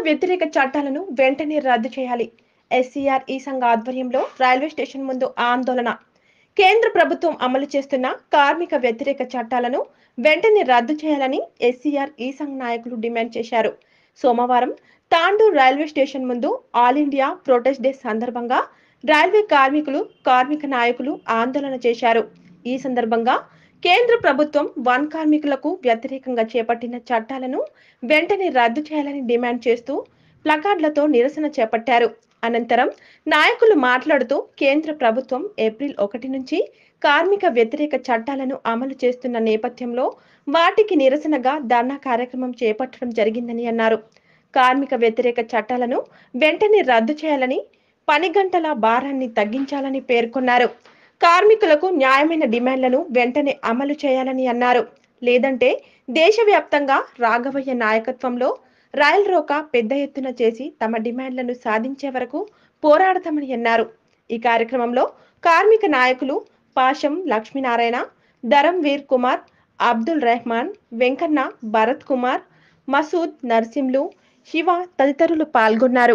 వ్యతిరేక చట్టాలను వెంటనే రద్దు చేయాలి ఎస్సీఆర్ ఈ సంఘ ఆధ్వర్యంలో రైల్వే స్టేషన్ ముందు ఆందోళన కేంద్ర ప్రభుత్వం అమలు చేస్తున్న కార్మిక వ్యతిరేక చట్టాలను వెంటనే రద్దు చేయాలని ఎస్సీఆర్ ఈ సంఘ్ నాయకులు డిమాండ్ చేశారు సోమవారం తాండూర్ రైల్వే స్టేషన్ ముందు ఆల్ ఇండియా ప్రొటెస్ట్ డే సందర్భంగా రైల్వే కార్మికులు కార్మిక నాయకులు ఆందోళన చేశారు ఈ సందర్భంగా కేంద్ర ప్రభుత్వం వన్ కార్మికులకు వ్యతిరేకంగా చేపట్టిన చట్టాలను వెంటనే రద్దు చేయాలని డిమాండ్ చేస్తూ ప్లకార్డులతో నిరసన చేపట్టారు అనంతరం నాయకులు మాట్లాడుతూ కేంద్ర ప్రభుత్వం ఏప్రిల్ ఒకటి నుంచి కార్మిక వ్యతిరేక చట్టాలను అమలు చేస్తున్న నేపథ్యంలో వాటికి నిరసనగా ధర్నా కార్యక్రమం చేపట్టడం జరిగిందని అన్నారు కార్మిక వ్యతిరేక చట్టాలను వెంటనే రద్దు చేయాలని పని గంటల భారాన్ని తగ్గించాలని పేర్కొన్నారు కార్మికులకు న్యాయమైన డిమాండ్లను వెంటనే అమలు చేయాలని అన్నారు లేదంటే దేశవ్యాప్తంగా రాఘవయ్య నాయకత్వంలో రైల్ రోకా పెద్ద ఎత్తున చేసి తమ డిమాండ్లను సాధించే వరకు పోరాడతామని అన్నారు ఈ కార్యక్రమంలో కార్మిక నాయకులు పాషం లక్ష్మీనారాయణ ధరం వీర్ కుమార్ అబ్దుల్ రెహమాన్ వెంకన్న భరత్ కుమార్ మసూద్ నర్సింలు శివ తదితరులు పాల్గొన్నారు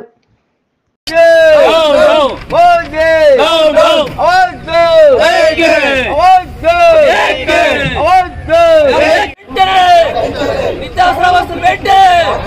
నిత్యావసర వస్తువులు పెట్టే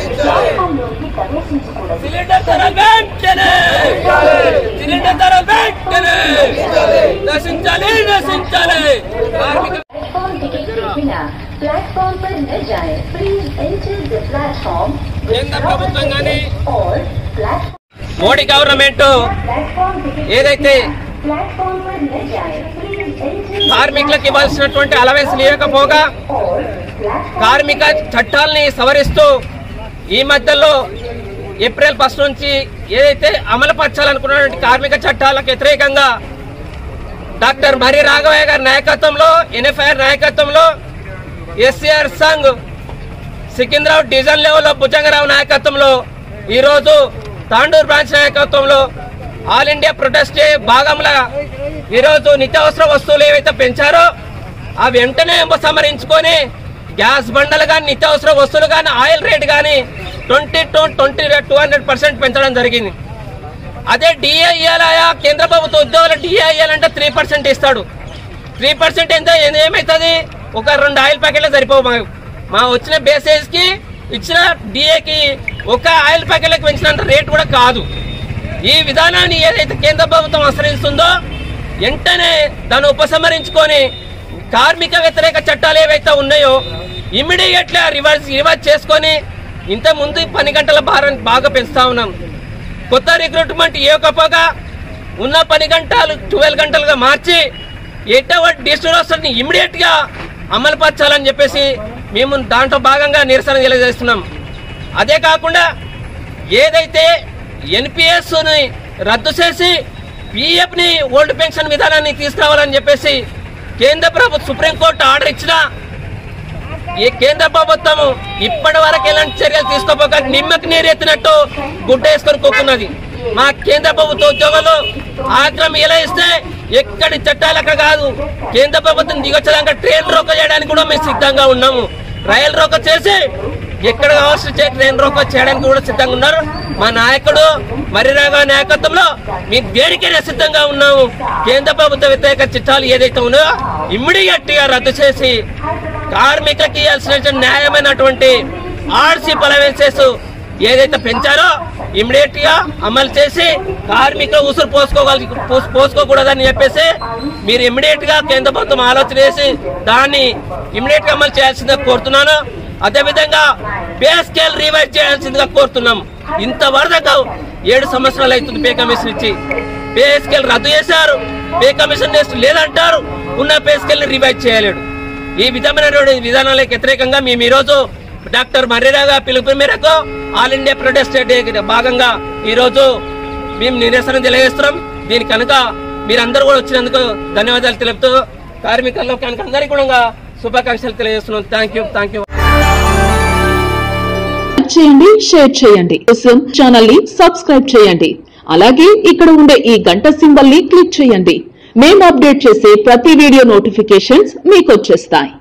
సిలిండర్ ధర వెంటనే సిలిండర్ ధర వెంటనే నశించాలి నశించాలి కార్మిక प्लेटफॉर्म टिकट के बिना प्लेटफॉर्म पर न जाए प्लीज एंटर द प्लेटफॉर्म కేంద్ర ప్రభుత్వం కానీ और platform Modi government platform ticket ఏదైతే प्लेटफॉर्म पर न जाए प्लीज एंटर కార్మికులకు ఇవ్వాల్సినటువంటి అలవెన్స్ లేకపోగా और प्लेटफॉर्म కార్మిక చట్టాలని సవరిస్తూ ఈ మధ్యలో ఏప్రిల్ ఫస్ట్ నుంచి ఏదైతే అమలు పరచాలనుకున్నటువంటి కార్మిక చట్టాలకు వ్యతిరేకంగా డాక్టర్ మరి రాఘవయ్య గారి నాయకత్వంలో ఎన్ఎఫ్ఐఆర్ నాయకత్వంలో ఎస్సీఆర్ సంఘ్ సికింద్రాబాద్ డివిజన్ లెవెల్లో భుజంగరావు నాయకత్వంలో ఈరోజు తాండూరు బ్రాంచ్ నాయకత్వంలో ఆల్ ఇండియా ప్రొటెస్ట్ డే భాగంగా ఈరోజు నిత్యావసర వస్తువులు ఏవైతే పెంచారో ఆ వెంటనే ఉపసంహరించుకొని గ్యాస్ బండలు కానీ నిత్యావసర వస్తువులు కానీ ఆయిల్ రేట్ కానీ twenty to twenty two hundred percent పెంచడం జరిగింది అదే డిఏ ఇవ్వాలయా కేంద్ర ప్రభుత్వ ఉద్యోగులు డిఏ ఇవ్వాలంటే త్రీ పర్సెంట్ ఇస్తాడు త్రీ పర్సెంట్ ఎంత ఏ- ఏమవుతుంది ఒక రెండు ఆయిల్ ప్యాకెట్లు సరిపోవు మా మా వచ్చిన బేసేజ్కి ఇచ్చిన డిఏకి ఒక ఆయిల్ ప్యాకెట్లకు పెంచినంత రేట్ కూడా కాదు ఈ విధానాన్ని ఏదైతే కేంద్ర ప్రభుత్వం అనుసరిస్తుందో వెంటనే దాన్ని ఉపసంహరించుకొని కార్మిక వ్యతిరేక చట్టాలు ఏవైతే ఉన్నాయో ఇమ్మీడియట్గా రివర్స్ రివర్స్ చేసుకొని ఇంత ముందు పని గంటల భారం బాగా పెంచుతా ఉన్నాం కొత్త రిక్రూట్మెంట్ ఇవ్వకపోగా ఉన్న పని గంటలు ట్వెల్వ్ గంటలుగా మార్చి ఎటువంటి డిస్ట్రిబ్యూషన్ని ఇమ్మీడియట్ గా అమలు పరచాలని చెప్పేసి మేము దాంట్లో భాగంగా నిరసన తెలియజేస్తున్నాం అదే కాకుండా ఏదైతే ఎన్పిఎస్ ని రద్దు చేసి పిఎఫ్ ని ఓల్డ్ పెన్షన్ విధానాన్ని తీసుకురావాలని చెప్పేసి కేంద్ర ప్రభుత్వం సుప్రీంకోర్టు ఆర్డర్ ఇచ్చినా ఈ కేంద్ర ప్రభుత్వం ఇప్పటి వరకు ఎలాంటి చర్యలు తీసుకోపోక నిమ్మకి నీరెత్తినట్టు గుడ్డేసుకొని కూకున్నది మా కేంద్ర ప్రభుత్వ ఉద్యోగులు ఆగ్రహం ఎలా ఇస్తే ఎక్కడి చట్టాలు అక్కడ కాదు కేంద్ర ప్రభుత్వం దిగొచ్చేదాకా ట్రైన్ రోక చేయడానికి కూడా మేము సిద్ధంగా ఉన్నాము రైలు రోక చేసి ఎక్కడ కావాల్సిన చే- ట్రైన్ రోక చేయడానికి కూడా సిద్ధంగా ఉన్నారు మా నాయకుడు మర్రిరాగా నాయకత్వంలో మీ దేనికైనా సిద్ధంగా ఉన్నాము కేంద్ర ప్రభుత్వ వ్యతిరేక చట్టాలు ఏదైతే ఉన్నాయో ఇమ్మీడియట్ గా రద్దు చేసి కార్మికులకి ఇవ్వాల్సిన న్యాయమైనటువంటి ఆర్సీ అలవెన్సెస్ ఏదైతే పెంచారో ఇమ్మీడియట్ గా అమలు చేసి కార్మికులు ఉసురు పోసుకోగల పోస్- పోసుకోకూడదని చెప్పేసి మీరు ఇమ్మీడియట్ గా కేంద్ర ప్రభుత్వం ఆలోచన చేసి దాన్ని ఇమ్మీడియట్ గా అమలు చేయాల్సిందిగా కోరుతున్నాను అదేవిధంగా పే స్కేల్ రివైజ్ చేయాల్సిందిగా కోరుతున్నాం ఇంతవరకు ఏడు సంవత్సరాలు అవుతుంది పే కమిషన్ ఇచ్చి పే స్కేల్ రద్దు చేశారు పే కమిషన్ చేస్తూ లేదంటారు ఉన్న పే స్కేల్ ని రివైజ్ చేయలేడు ఈ విధమైనటువంటి విధానాలకు వ్యతిరేకంగా మేము ఈరోజు డాక్టర్ మర్రిరాగా పిలుపు మేరకు ఆల్ ఇండియా ప్రొటెస్ట్ డే భాగంగా ఈరోజు మేము నిరసన తెలియజేస్తున్నాం దీని కనుక మీరందరూ కూడా వచ్చినందుకు ధన్యవాదాలు తెలుపుతూ కార్మికుల్లో కనుక అందరికీ కూడా శుభాకాంక్షలు తెలియజేస్తున్నాం thank you thank you like చేయండి షేర్ చేయండి కోసం ఛానల్ ని సబ్స్క్రైబ్ చేయండి అలాగే ఇక్కడ ఉండే ఈ గంట సింబల్ ని క్లిక్ చేయండి మేము అప్డేట్ చేసే ప్రతి వీడియో నోటిఫికేషన్స్ మీకు వచ్చేస్తాయి